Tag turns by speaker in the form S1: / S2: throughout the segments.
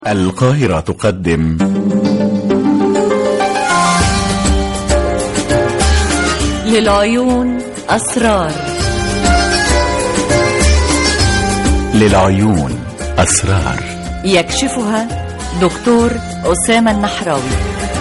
S1: القاهرة تقدم
S2: للعيون أسرار
S1: للعيون أسرار
S2: يكشفها دكتور أسامة النحراوي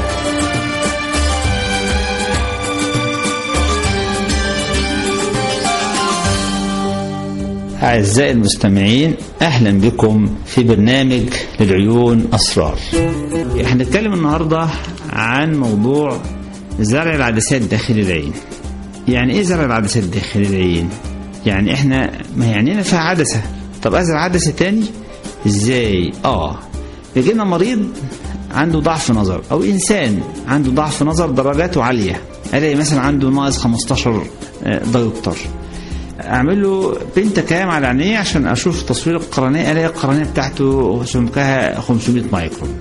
S3: أعزائي المستمعين أهلا بكم في برنامج للعيون أسرار هنتكلم النهاردة عن موضوع زرع العدسات داخل العين يعني إيه زرع العدسات داخل العين يعني إحنا ما يعنينا فيها عدسة طب أزرع عدسة تاني إزاي آه يجينا مريض عنده ضعف نظر أو إنسان عنده ضعف نظر درجاته عالية ألاقي مثلا عنده ناقص 15 دايوبتر اعمل له بنت كام على عينيه عشان اشوف تصوير القرنيه الاقي القرنيه بتاعته سمكها 500 مايكرون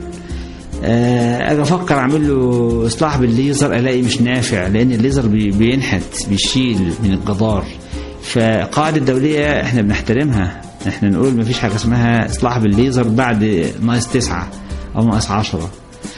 S3: اجي افكر اعمل له اصلاح بالليزر الاقي مش نافع لان الليزر بي- بينحت بيشيل من الجدار فقاعدة الدولية احنا بنحترمها احنا نقول مفيش حاجة اسمها اصلاح بالليزر بعد ناقص تسعة او ناقص عشرة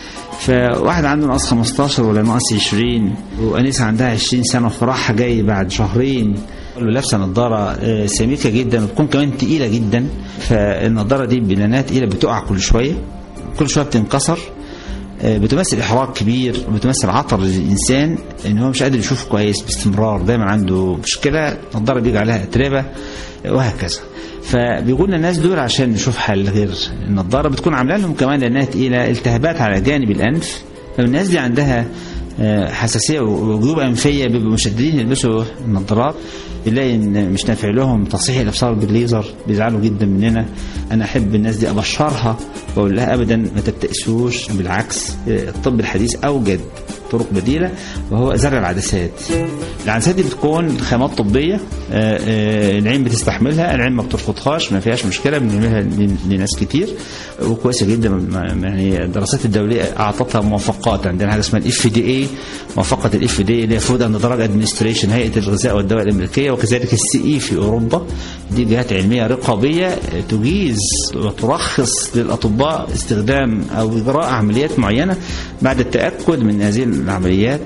S3: فواحد عنده ناقص 15 ولا ناقص 20 وانسه عندها 20 سنه وفرحها جاي بعد شهرين لابسه نظاره آه، سميكه جدا وتكون كمان تقيله جدا فالنظاره دي بلانات تقيله بتقع كل شويه كل شويه بتنكسر آه، بتمثل احراج كبير وبتمثل عطر للانسان ان هو مش قادر يشوف كويس باستمرار دايما عنده مشكله النظاره بيجي عليها اتربه آه، وهكذا فبيقول لنا الناس دول عشان نشوف حل غير النظاره بتكون عامله لهم كمان لانها تقيله التهابات على جانب الانف فالناس دي عندها آه، حساسيه وجيوب انفيه بيبقوا مشددين يلبسوا النظارات بيلاقي ان مش نافع لهم تصحيح الابصار بالليزر بيزعلوا جدا مننا انا احب الناس دي ابشرها واقول لها ابدا ما تبتئسوش بالعكس آه، الطب الحديث اوجد طرق بديله وهو زرع العدسات العدسات دي بتكون خامات طبيه آه، آه، العين بتستحملها العين ما بترفضهاش ما فيهاش مشكله بنعملها لن- لناس كتير وكويسه جدا ما- يعني الدراسات الدوليه اعطتها موافقات عندنا حاجه اسمها الاف دي اي موافقه الاف دي اللي هي فود اند دراج ادمنستريشن هيئه الغذاء والدواء الامريكيه وكذلك السي اي في اوروبا دي جهات علميه رقابيه تجيز وترخص للاطباء استخدام او اجراء عمليات معينه بعد التاكد من هذه العمليات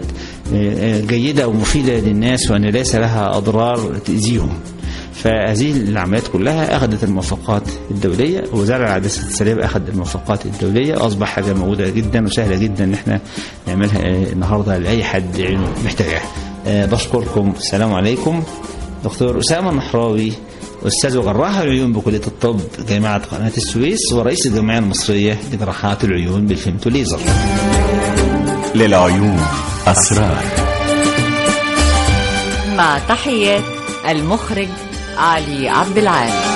S3: جيده ومفيده للناس وان ليس لها اضرار تاذيهم فهذه العمليات كلها اخذت الموافقات الدوليه وزرع العدسات السليم اخذ الموافقات الدوليه اصبح حاجه موجوده جدا وسهله جدا ان احنا نعملها آه، النهارده لاي حد عينه محتاجها آه، بشكركم السلام عليكم دكتور اسامه النحراوي استاذ وجراح العيون بكليه الطب جامعه قناه السويس ورئيس الجمعيه المصريه لجراحات العيون بالفيمتو ليزر
S1: للعيون أسرار
S2: مع تحيات المخرج علي عبد العال